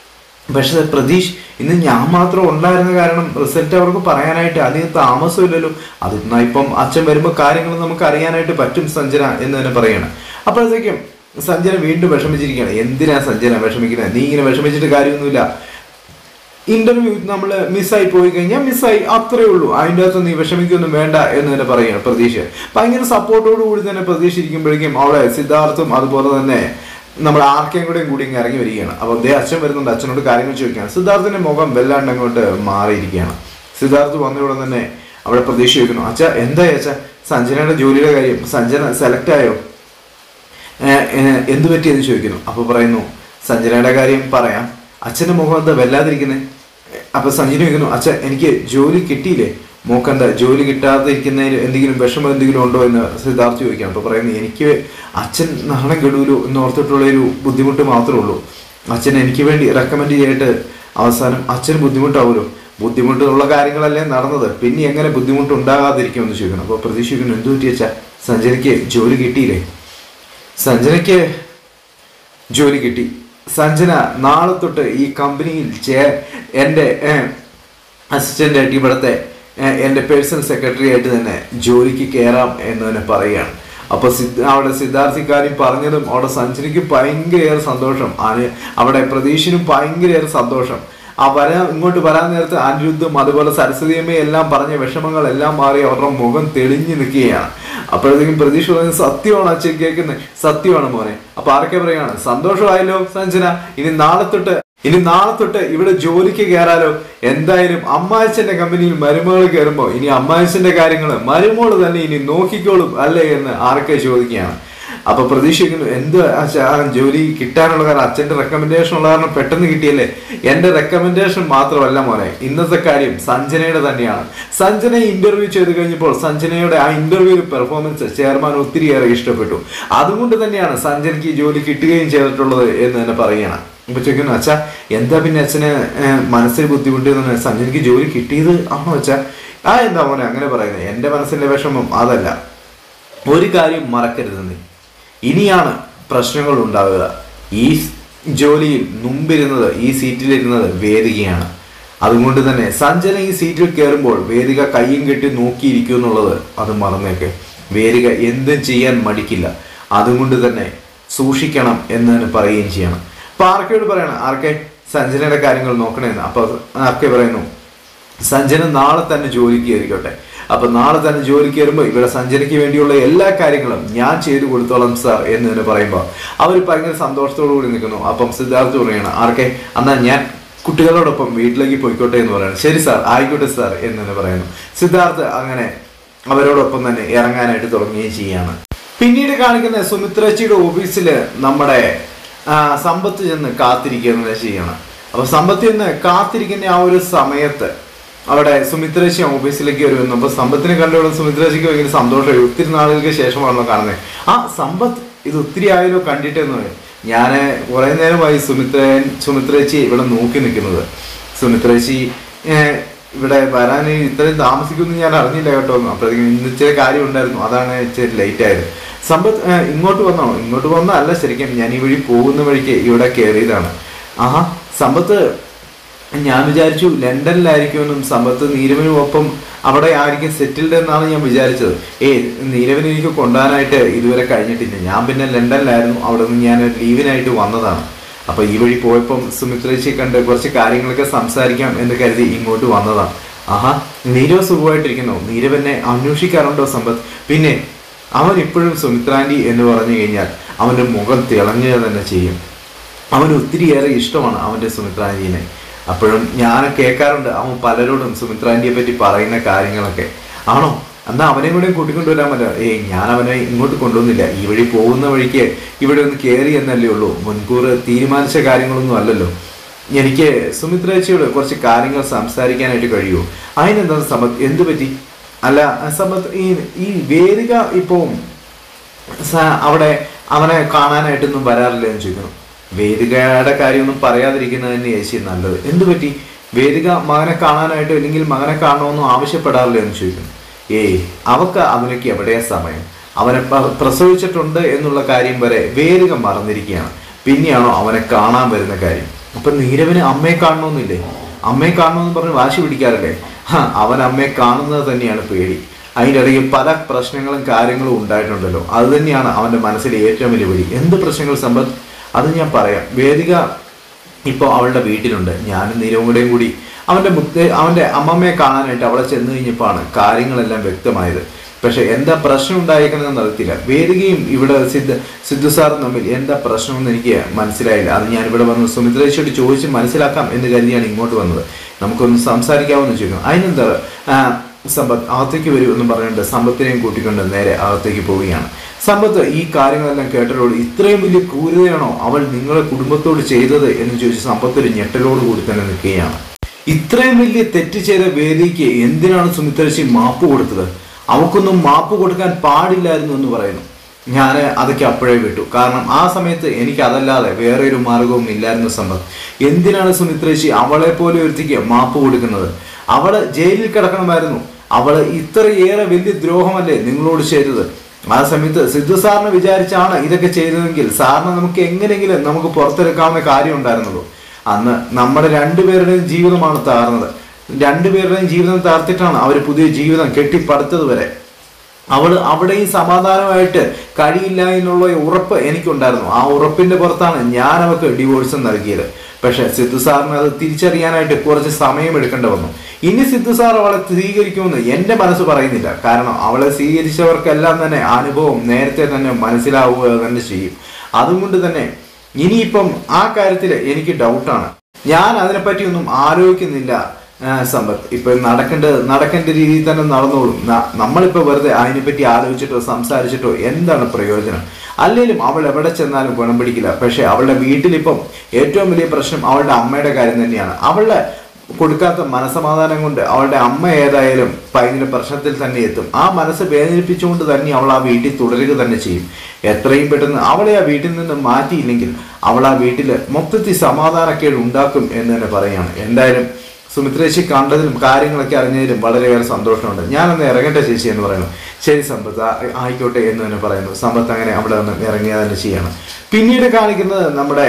പക്ഷെ പ്രതീഷ് ഇന്ന് ഞാൻ മാത്രം ഉണ്ടായിരുന്ന കാരണം റിസൾട്ട് അവർക്ക് പറയാനായിട്ട് അധികം താമസമില്ലല്ലോ അത് എന്നാ ഇപ്പം അച്ഛൻ വരുമ്പോൾ കാര്യങ്ങൾ നമുക്ക് അറിയാനായിട്ട് പറ്റും സഞ്ജന എന്ന് തന്നെ പറയാണ് അപ്പോഴത്തേക്കും സഞ്ജന വീണ്ടും വിഷമിച്ചിരിക്കുകയാണ് എന്തിനാ സഞ്ജന വിഷമിക്കുന്നത് നീ ഇങ്ങനെ വിഷമിച്ചിട്ട് കാര്യമൊന്നുമില്ല ഇന്റർവ്യൂ നമ്മൾ മിസ്സായി പോയി കഴിഞ്ഞാൽ മിസ്സായി അത്രേ ഉള്ളൂ അതിൻ്റെ അകത്ത് നീ വിഷമിക്കൊന്നും വേണ്ട എന്ന് തന്നെ പറയുകയാണ് പ്രതീക്ഷ ഭയങ്കര സപ്പോർട്ടോട് കൂടി തന്നെ പ്രതീക്ഷ ഇരിക്കുമ്പോഴേക്കും അവിടെ സിദ്ധാർത്ഥും അതുപോലെ തന്നെ നമ്മൾ ആർക്കെയും കൂടെയും കൂടി ഇങ്ങ് ഇറങ്ങി വരികയാണ് അപ്പോൾ ദേ അച്ഛൻ വരുന്നുണ്ട് അച്ഛനോട് കാര്യങ്ങൾ ചോദിക്കുകയാണ് സിദ്ധാർത്ഥിന്റെ മുഖം വല്ലാണ്ട് അങ്ങോട്ട് മാറിയിരിക്കുകയാണ് സിദ്ധാർത്ഥ് വന്ന ഉടൻ തന്നെ അവിടെ പ്രതീക്ഷ ചോദിക്കുന്നു അച്ഛ എന്തായി അച്ഛ സഞ്ജനയുടെ ജോലിയുടെ കാര്യം സഞ്ജന സെലക്ട് ആയോ ഏഹ് ഏഹ് എന്ത് പറ്റിയെന്ന് ചോദിക്കുന്നു അപ്പൊ പറയുന്നു സഞ്ജനയുടെ കാര്യം പറയാം അച്ഛന്റെ മുഖം എന്താ വല്ലാതിരിക്കുന്നത് അപ്പൊ സഞ്ജന ചോദിക്കുന്നു അച്ഛ എനിക്ക് ജോലി കിട്ടിയില്ലേ മോക്കെന്താ ജോലി കിട്ടാതെ ഇരിക്കുന്നതിൽ എന്തെങ്കിലും വിഷമം എന്തെങ്കിലും ഉണ്ടോ എന്ന് സിദ്ധാർത്ഥ് ചോദിക്കാം അപ്പൊ പറയുന്നു എനിക്ക് അച്ഛൻ നാളെ കെടൂലോ എന്ന് ഓർത്തിട്ടുള്ള ഒരു ബുദ്ധിമുട്ട് മാത്രമേ ഉള്ളൂ അച്ഛൻ എനിക്ക് വേണ്ടി റെക്കമെൻഡ് ചെയ്തിട്ട് അവസാനം അച്ഛന് ബുദ്ധിമുട്ടാവുമല്ലോ ബുദ്ധിമുട്ടുള്ള കാര്യങ്ങളല്ലേ നടന്നത് പിന്നെ എങ്ങനെ ബുദ്ധിമുട്ട് ഉണ്ടാകാതിരിക്കുമെന്ന് ചോദിക്കണം അപ്പൊ പ്രതീക്ഷിക്കുന്നു എന്തു പറ്റി അച്ഛാ സഞ്ജനയ്ക്ക് ജോലി കിട്ടിയില്ലേ സഞ്ജനയ്ക്ക് ജോലി കിട്ടി സഞ്ജന നാളെ തൊട്ട് ഈ കമ്പനിയിൽ ചേ എൻ്റെ അസിസ്റ്റന്റ് ആയിട്ട് ഇവിടുത്തെ ഏഹ്, എൻ്റെ പേഴ്സണൽ സെക്രട്ടറി ആയിട്ട് തന്നെ ജോലിക്ക് കയറാം എന്ന് തന്നെ പറയുകയാണ് അപ്പൊ സിദ്ധ അവിടെ സിദ്ധാർത്ഥിക്കാരും പറഞ്ഞതും അവിടെ സഞ്ജനയ്ക്ക് ഭയങ്കരയേറെ സന്തോഷം ആണ് അവിടെ പ്രതീക്ഷിനും ഭയങ്കരയേറെ സന്തോഷം ആ വരാൻ ഇങ്ങോട്ട് വരാൻ നേരത്ത് അനിരുദ്ധും അതുപോലെ സരസ്വതിയമ്മയും എല്ലാം പറഞ്ഞ വിഷമങ്ങൾ എല്ലാം മാറി അവരുടെ മുഖം തെളിഞ്ഞു നിൽക്കുകയാണ് അപ്പോഴത്തേക്കും പ്രതീക്ഷ പറയുന്നത് സത്യമാണ് അച്ഛൻ കേൾക്കുന്നത് സത്യമാണ് മോനെ അപ്പൊ ആരൊക്കെ പറയാണ് സന്തോഷമായല്ലോ സഞ്ജന ഇനി നാളെ തൊട്ട് ഇനി നാളെ തൊട്ട് ഇവിടെ ജോലിക്ക് കയറാലോ എന്തായാലും അമ്മായച്ചന്റെ കമ്പനിയിൽ മരുമകൾ കയറുമ്പോ ഇനി അമ്മായച്ചന്റെ കാര്യങ്ങൾ മരുമോള് തന്നെ ഇനി നോക്കിക്കോളും അല്ലേ എന്ന് ആർക്കെ ചോദിക്കുകയാണ് അപ്പൊ പ്രതീക്ഷിക്കുന്നു എന്ത് അച്ഛാ, ആ ജോലി കിട്ടാനുള്ള കാരണം അച്ഛന്റെ റെക്കമെൻഡേഷൻ ഉള്ള കാരണം പെട്ടെന്ന് കിട്ടിയല്ലേ എന്റെ റെക്കമെൻഡേഷൻ മാത്രമല്ല മോനെ ഇന്നത്തെ കാര്യം സഞ്ജനയുടെ തന്നെയാണ് സഞ്ജന ഇന്റർവ്യൂ ചെയ്ത് കഴിഞ്ഞപ്പോൾ സഞ്ജനയുടെ ആ ഇന്റർവ്യൂ പെർഫോമൻസ് ചെയർമാൻ ഒത്തിരിയേറെ ഇഷ്ടപ്പെട്ടു അതുകൊണ്ട് തന്നെയാണ് സഞ്ജനയ്ക്ക് ഈ ജോലി കിട്ടുകയും ചെയ്തിട്ടുള്ളത് എന്ന് തന്നെ പറയുകയാണ് അപ്പൊ ചോദിക്കുന്നു അച്ഛാ എന്താ പിന്നെ അച്ഛന് ഏഹ്, മനസ്സിൽ ബുദ്ധിമുട്ട് എന്ന് സഞ്ജനയ്ക്ക് ജോലി കിട്ടിയത് ആണോ അച്ഛാ ആ എന്താ മോനെ അങ്ങനെ പറയുന്നത് എന്റെ മനസ്സിന്റെ വിഷമം അതല്ല ഒരു കാര്യം മറക്കരുത് നീ ഇനിയാണ് പ്രശ്നങ്ങൾ ഉണ്ടാവുക ഈ ജോലിയിൽ മുമ്പിരുന്നത് ഈ സീറ്റിലിരുന്നത് വേദികയാണ് അതുകൊണ്ട് തന്നെ സഞ്ജന ഈ സീറ്റിൽ കയറുമ്പോൾ വേദിക കയ്യും കെട്ടി നോക്കിയിരിക്കും എന്നുള്ളത് അത് മറന്നേക്കെ വേദിക എന്തും ചെയ്യാൻ മടിക്കില്ല അതുകൊണ്ട് തന്നെ സൂക്ഷിക്കണം എന്ന് തന്നെ പറയുകയും ചെയ്യണം അപ്പൊ ആർക്കയോട് പറയണം ആർക്കെ സഞ്ജനയുടെ കാര്യങ്ങൾ നോക്കണേന്ന് അപ്പൊ ആർക്കെ പറയുന്നു സഞ്ജന നാളെ തന്നെ ജോലിക്ക് കയറിക്കോട്ടെ അപ്പൊ നാളെ തന്നെ ജോലിക്ക് കയറുമ്പോൾ ഇവിടെ സഞ്ജനയ്ക്ക് വേണ്ടിയുള്ള എല്ലാ കാര്യങ്ങളും ഞാൻ ചെയ്തു കൊടുത്തോളാം സാർ എന്ന് തന്നെ പറയുമ്പോൾ അവർ ഭയങ്കര സന്തോഷത്തോടു കൂടി നിൽക്കുന്നു അപ്പം സിദ്ധാർത്ഥ് പറയാണ് ആർക്കെ എന്നാ ഞാൻ കുട്ടികളോടൊപ്പം വീട്ടിലേക്ക് പോയിക്കോട്ടെ എന്ന് പറയുന്നു ശരി സാർ ആയിക്കോട്ടെ സാർ എന്ന് തന്നെ പറയുന്നു സിദ്ധാർത്ഥ് അങ്ങനെ അവരോടൊപ്പം തന്നെ ഇറങ്ങാനായിട്ട് തുടങ്ങുകയും ചെയ്യാണ് പിന്നീട് കാണിക്കുന്ന സുമിത്രച്ചിയുടെ ഓഫീസിൽ നമ്മുടെ ആ, സമ്പത്ത് ചെന്ന് കാത്തിരിക്കുന്നത് ചെയ്യണം അപ്പൊ സമ്പത്ത് ചെന്ന് കാത്തിരിക്കുന്ന ആ ഒരു സമയത്ത് അവിടെ സുമിത്രേശി ഓഫീസിലേക്ക് ഒരു വന്നു അപ്പൊ സമ്പത്തിനെ കണ്ടുകൊണ്ട് സുമിത്രേശിക്ക് ഭയങ്കര സന്തോഷമായി ഒത്തിരി നാളുകൾക്ക് ശേഷമാണല്ലോ കാണുന്നത് ആ സമ്പത്ത് ഇത് ഒത്തിരി ആയല്ലോ കണ്ടിട്ടെന്ന് പറയും ഞാൻ കുറെ നേരമായി സുമിത്രൻ സുമിത്രേച്ചി ഇവിടെ നോക്കി നിൽക്കുന്നത് സുമിത്രേച്ചി ഏഹ്, ഇവിടെ വരാൻ ഇത്രയും താമസിക്കുമെന്ന് ഞാൻ അറിഞ്ഞില്ല കേട്ടോ അപ്പോഴത്തേക്കും ഇന്ന് ഇച്ചിരി കാര്യം ഉണ്ടായിരുന്നു അതാണ് ഇച്ചിരി ലേറ്റ് ആയത് സമ്പത്ത് ഏഹ്, ഇങ്ങോട്ട് വന്നോ ഇങ്ങോട്ട് വന്നല്ല ശരിക്കും ഞാൻ ഈ വഴി പോകുന്ന വഴിക്ക് ഇവിടെ കയറിയതാണ് ആഹാ സമ്പത്ത് ഞാൻ വിചാരിച്ചു ലണ്ടനിലായിരിക്കുമെന്നും സമ്പത്ത് നീരവിനും ഒപ്പം അവിടെ ആയിരിക്കും സെറ്റിൽഡ് എന്നാണ് ഞാൻ വിചാരിച്ചത് ഏയ് നീരവിന് എനിക്ക് കൊണ്ടുപോകാനായിട്ട് ഇതുവരെ കഴിഞ്ഞിട്ടില്ല ഞാൻ പിന്നെ ലണ്ടനിലായിരുന്നു അവിടെ നിന്ന് ഞാൻ ലീവിനായിട്ട് വന്നതാണ് അപ്പൊ ഈ വഴി പോയപ്പം സുമിത്രേച്ചിയെ കണ്ട് കുറച്ച് കാര്യങ്ങളൊക്കെ സംസാരിക്കാം എന്ന് കരുതി ഇങ്ങോട്ട് വന്നതാണ് ആഹാ നീരവ് സുഖമായിട്ടിരിക്കുന്നു നീരവ് എന്നെ അന്വേഷിക്കാറുണ്ടോ സമ്പത്ത് പിന്നെ അവൻ ഇപ്പോഴും സുമിത്രാൻഡി എന്ന് പറഞ്ഞു കഴിഞ്ഞാൽ അവന്റെ മുഖം തിളങ്ങുക തന്നെ ചെയ്യും അവന് ഒത്തിരിയേറെ ഇഷ്ടമാണ് അവന്റെ സുമിത്രാൻറ്റീനെ അപ്പോഴും ഞാൻ കേൾക്കാറുണ്ട് അവൻ പലരോടും സുമിത്രാൻറ്റിയെ പറ്റി പറയുന്ന കാര്യങ്ങളൊക്കെ ആണോ എന്നാ അവനെ കൂടെ കൂട്ടിക്കൊണ്ടുവരാൻ പറ്റില്ല ഏയ് ഞാൻ അവനെ ഇങ്ങോട്ട് കൊണ്ടുവന്നില്ല ഈ വഴി പോകുന്ന വഴിക്ക് ഇവിടെ ഒന്ന് കയറി എന്നല്ലേ ഉള്ളൂ മുൻകൂർ തീരുമാനിച്ച കാര്യങ്ങളൊന്നും അല്ലല്ലോ എനിക്ക് സുമിത്രേച്ചിയോട് കുറച്ച് കാര്യങ്ങൾ സംസാരിക്കാനായിട്ട് കഴിയുമോ അതിനെന്താ സമ്പത്ത് എന്തു പറ്റി അല്ല സമ്പത്ത് ഈ ഈ വേദിക ഇപ്പോൾ സ- അവിടെ അവനെ കാണാനായിട്ടൊന്നും വരാറില്ല എന്ന് ചോദിക്കുന്നു വേദികയുടെ കാര്യമൊന്നും പറയാതിരിക്കുന്നത് തന്നെ ചേച്ചി നല്ലത് എന്തു പറ്റി വേദിക മകനെ കാണാനായിട്ടോ അല്ലെങ്കിൽ മകനെ കാണണമെന്നോ ആവശ്യപ്പെടാറില്ല എന്ന് ചോദിക്കുന്നു ഏയ് അവക്ക് അവനക്ക് എവിടെയാ സമയം അവനെ പ- പ്രസവിച്ചിട്ടുണ്ട് എന്നുള്ള കാര്യം വരെ വേദിക മറന്നിരിക്കുകയാണ് പിന്നെയാണോ അവനെ കാണാൻ വരുന്ന കാര്യം അപ്പൊ നീരവിന് അമ്മയെ കാണണമെന്നില്ലേ അമ്മയെ കാണണമെന്ന് പറഞ്ഞ് വാശി പിടിക്കാറില്ലേ ഹാ അവൻ അമ്മയെ കാണുന്നത് തന്നെയാണ് പേടി അതിൻ്റെ ഇടയിൽ പല പ്രശ്നങ്ങളും കാര്യങ്ങളും ഉണ്ടായിട്ടുണ്ടല്ലോ അത് തന്നെയാണ് അവന്റെ മനസ്സിലെ ഏറ്റവും വലിയ പേടി എന്ത് പ്രശ്നങ്ങൾ സമ്പത്ത് അത് ഞാൻ പറയാം വേദിക ഇപ്പോൾ അവളുടെ വീട്ടിലുണ്ട് ഞാനും നീരവും കൂടെയും കൂടി അവന്റെ മുത്തേ അവന്റെ അമ്മമ്മയെ കാണാനായിട്ട് അവിടെ ചെന്ന് കഴിഞ്ഞപ്പോഴാണ് കാര്യങ്ങളെല്ലാം വ്യക്തമായത് പക്ഷെ എന്താ പ്രശ്നം ഉണ്ടായേക്കണമെന്ന് അറിയത്തില്ല വേദികയും ഇവിടെ സിദ്ധ സിദ്ധു സാറും തമ്മിൽ എന്താ പ്രശ്നമെന്ന് എനിക്ക് മനസ്സിലായില്ല അത് ഞാൻ ഇവിടെ വന്ന് സുമിത്രേശ്വരോട് ചോദിച്ച് മനസ്സിലാക്കാം എന്ന് കരുതിയാണ് ഇങ്ങോട്ട് വന്നത് നമുക്കൊന്ന് സംസാരിക്കാമെന്ന് ചോദിക്കുന്നു അതിനെന്താ ആ, സമ്പത്ത് അകത്തേക്ക് വരൂ എന്ന് പറഞ്ഞുകൊണ്ട് സമ്പത്തിനെയും കൂട്ടിക്കൊണ്ട് നേരെ അകത്തേക്ക് പോവുകയാണ് സമ്പത്ത് ഈ കാര്യങ്ങളെല്ലാം കേട്ടതോട് ഇത്രയും വലിയ ക്രൂരതയാണോ അവൾ നിങ്ങളുടെ കുടുംബത്തോട് ചെയ്തത് എന്ന് ചോദിച്ച് സമ്പത്ത് ഒരു ഞെട്ടലോട് കൂടി തന്നെ നിൽക്കുകയാണ് ഇത്രയും വലിയ തെറ്റ് ചെയ്ത വേദിക്ക് എന്തിനാണ് സുമിത്രേശി മാപ്പ് കൊടുത്തത് അവക്കൊന്നും മാപ്പ് കൊടുക്കാൻ പാടില്ലായിരുന്നു എന്ന് പറയുന്നു ഞാൻ അതൊക്കെ അപ്പോഴേ വിട്ടു കാരണം ആ സമയത്ത് എനിക്ക് അതല്ലാതെ വേറെ ഒരു മാർഗവും ഇല്ലായിരുന്നു സമ്പത്ത് എന്തിനാണ് സുമിത്രേശി അവളെ പോലെ ഒരുത്തിക്ക് മാപ്പ് കൊടുക്കുന്നത് അവള് ജയിലിൽ കിടക്കണമായിരുന്നു അവള് ഇത്രയേറെ വലിയ ദ്രോഹമല്ലേ നിങ്ങളോട് ചെയ്തത് ആ സമയത്ത് സിദ്ധു സാറിന് വിചാരിച്ചാണ് ഇതൊക്കെ ചെയ്തതെങ്കിൽ സാറിന് നമുക്ക് എങ്ങനെയെങ്കിലും നമുക്ക് പുറത്തെടുക്കാവുന്ന കാര്യം ഉണ്ടായിരുന്നുള്ളൂ അന്ന് നമ്മുടെ രണ്ടുപേരുടെയും ജീവിതമാണ് താർന്നത് രണ്ടുപേരുടെയും ജീവിതം താർത്തിട്ടാണ് അവർ പുതിയ ജീവിതം കെട്ടിപ്പടുത്തത് വരെ അവൾ അവിടെയും സമാധാനമായിട്ട് കഴിയില്ല എന്നുള്ള ഉറപ്പ് എനിക്കുണ്ടായിരുന്നു ആ ഉറപ്പിന്റെ പുറത്താണ് ഞാൻ അവൾക്ക് ഡിവോഴ്സ് നൽകിയത് പക്ഷെ സിദ്ധു സാറിന് അത് തിരിച്ചറിയാനായിട്ട് കുറച്ച് സമയം എടുക്കേണ്ടി വന്നു ഇനി സിദ്ധു സാർ അവളെ സ്വീകരിക്കുമെന്ന് എന്റെ മനസ്സ് പറയുന്നില്ല കാരണം അവളെ സ്വീകരിച്ചവർക്കെല്ലാം തന്നെ അനുഭവം നേരത്തെ തന്നെ മനസ്സിലാവുക തന്നെ ചെയ്യും അതുകൊണ്ട് തന്നെ ഇനിയിപ്പം ആ കാര്യത്തിൽ എനിക്ക് ഡൗട്ടാണ് ഞാൻ അതിനെപ്പറ്റിയൊന്നും ആലോചിക്കുന്നില്ല ആ, സമ്പത്ത് ഇപ്പൊ നടക്കേണ്ടത് നടക്കേണ്ട രീതിയിൽ തന്നെ നടന്നോളും ന- നമ്മളിപ്പോ വെറുതെ അതിനെപ്പറ്റി ആലോചിച്ചിട്ടോ സംസാരിച്ചിട്ടോ എന്താണ് പ്രയോജനം അല്ലെങ്കിലും അവൾ എവിടെ ചെന്നാലും ഗുണം പിടിക്കില്ല പക്ഷെ അവളുടെ വീട്ടിലിപ്പം ഏറ്റവും വലിയ പ്രശ്നം അവളുടെ അമ്മയുടെ കാര്യം തന്നെയാണ് അവളുടെ കൊടുക്കാത്ത മനസമാധാനം കൊണ്ട് അവളുടെ അമ്മ ഏതായാലും ഭയങ്കര പ്രശ്നത്തിൽ തന്നെ എത്തും ആ മനസ്സ് വേദനിപ്പിച്ചുകൊണ്ട് തന്നെ അവൾ ആ വീട്ടിൽ തുടരുക തന്നെ ചെയ്യും എത്രയും പെട്ടെന്ന് അവളെ ആ വീട്ടിൽ നിന്ന് മാറ്റിയില്ലെങ്കിൽ അവൾ ആ വീട്ടിൽ മൊത്തത്തിൽ സമാധാനക്കേട് ഉണ്ടാക്കും എന്ന് തന്നെ പറയാണ് എന്തായാലും സുമിത്രേശി കണ്ടതിലും കാര്യങ്ങളൊക്കെ അറിഞ്ഞതിലും വളരെയേറെ സന്തോഷമുണ്ട് ഞാനൊന്ന് ഇറങ്ങട്ടെ ചേച്ചി എന്ന് പറയുന്നു ശരി സമ്പത്ത് ആ- ആയിക്കോട്ടെ എന്ന് തന്നെ പറയുന്നു സമ്പത്ത് അങ്ങനെ അവിടെ നിന്ന് ഇറങ്ങിയ തന്നെ ചെയ്യണം പിന്നീട് കാണിക്കുന്നത് നമ്മുടെ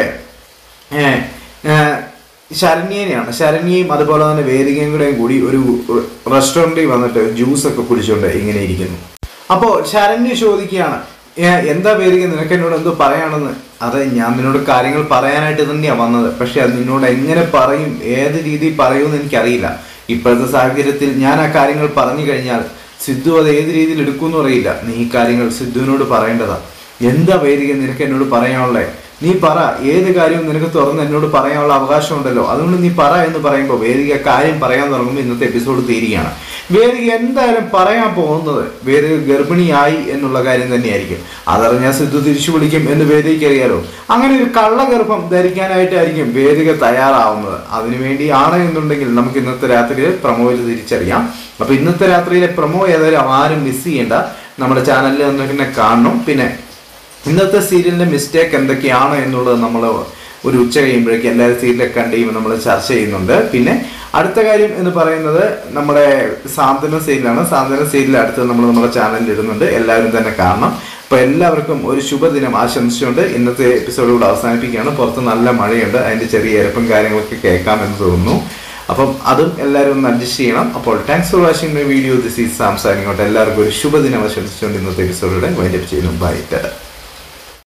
ഏ, ഏ, ശരണ്യനെയാണ് ശരണ്യയും അതുപോലെ തന്നെ വേദികയും കൂടെയും കൂടി ഒരു റെസ്റ്റോറൻറ്റിൽ വന്നിട്ട് ജ്യൂസ് ഒക്കെ കുടിച്ചുകൊണ്ട് ഇങ്ങനെ ഇരിക്കുന്നു അപ്പോൾ ശരണ്യ ചോദിക്കുകയാണ് "ഏ, എന്താ വേദിക നിനക്ക് എന്നോട് എന്തോ പറയാണെന്ന് അതെ ഞാൻ നിന്നോട് കാര്യങ്ങൾ പറയാനായിട്ട് തന്നെയാണ് വന്നത് പക്ഷെ അത് നിന്നോട് എങ്ങനെ പറയും ഏത് രീതിയിൽ പറയുമെന്ന് എനിക്കറിയില്ല ഇപ്പോഴത്തെ സാഹചര്യത്തിൽ ഞാൻ ആ കാര്യങ്ങൾ പറഞ്ഞു കഴിഞ്ഞാൽ സിദ്ധു അത് ഏത് രീതിയിൽ എടുക്കുമെന്ന് അറിയില്ല നീ ഈ കാര്യങ്ങൾ സിദ്ധുവിനോട് പറയേണ്ടതാ എന്താ വേദിക നിനക്ക് എന്നോട് പറയാനുള്ളേ നീ പറ ഏത് കാര്യവും നിനക്ക് തുറന്ന് എന്നോട് പറയാനുള്ള അവകാശമുണ്ടല്ലോ അതുകൊണ്ട് നീ പറ എന്ന് പറയുമ്പോൾ വേദിക കാര്യം പറയാൻ തുടങ്ങുമ്പോൾ ഇന്നത്തെ എപ്പിസോഡ് തീരുകയാണ് വേദിക എന്തായാലും പറയാൻ പോകുന്നത് വേദിക ഗർഭിണിയായി എന്നുള്ള കാര്യം തന്നെയായിരിക്കും അതറിഞ്ഞാൽ സിദ്ധു തിരിച്ചു വിളിക്കും എന്ന് വേദിക്ക് അറിയാലോ അങ്ങനെ ഒരു കള്ളഗർഭം ധരിക്കാനായിട്ടായിരിക്കും വേദിക തയ്യാറാവുന്നത് അതിനുവേണ്ടിയാണ് എന്നുണ്ടെങ്കിൽ നമുക്ക് ഇന്നത്തെ രാത്രിയിൽ പ്രമോയിൽ തിരിച്ചറിയാം അപ്പൊ ഇന്നത്തെ രാത്രിയിലെ പ്രമോ ഏതായാലും ആരും മിസ് ചെയ്യേണ്ട നമ്മുടെ ചാനലിൽ ഒന്ന് പിന്നെ കാണണം പിന്നെ ഇന്നത്തെ സീരിയലിന്റെ മിസ്റ്റേക്ക് എന്തൊക്കെയാണ് എന്നുള്ളത് നമ്മൾ ഒരു ഉച്ച കഴിയുമ്പോഴേക്കും എല്ലാവരും സീരിയലൊക്കെ കണ്ട് കഴിയുമ്പോൾ നമ്മൾ ചർച്ച ചെയ്യുന്നുണ്ട് പിന്നെ അടുത്ത കാര്യം എന്ന് പറയുന്നത് നമ്മുടെ സാന്ത്വന സീരിയലാണ് സാന്ത്വന സീരിയൽ അടുത്ത് നമ്മൾ നമ്മുടെ ചാനലിൽ ഇടുന്നുണ്ട് എല്ലാവരും തന്നെ കാണണം അപ്പൊ എല്ലാവർക്കും ഒരു ശുഭദിനം ആശംസിച്ചുകൊണ്ട് ഇന്നത്തെ എപ്പിസോഡുകൾ അവസാനിപ്പിക്കുകയാണ് പുറത്ത് നല്ല മഴയുണ്ട് അതിന്റെ ചെറിയ ഇരപ്പും കാര്യങ്ങളൊക്കെ കേൾക്കാമെന്ന് തോന്നുന്നു അപ്പം അതും എല്ലാവരും ഒന്ന് അഡ്ജസ്റ്റ് ചെയ്യണം അപ്പോൾ thanks for watching my video this is സാംസാരിങ്ങോട്ട് എല്ലാവർക്കും ഒരു ശുഭദിനം ആശംസിച്ചുകൊണ്ട് ഇന്നത്തെ എപ്പിസോഡിലൂടെ വൈൻഡപ്പ് ചെയ്യുന്നു ബൈ ടാറ്റ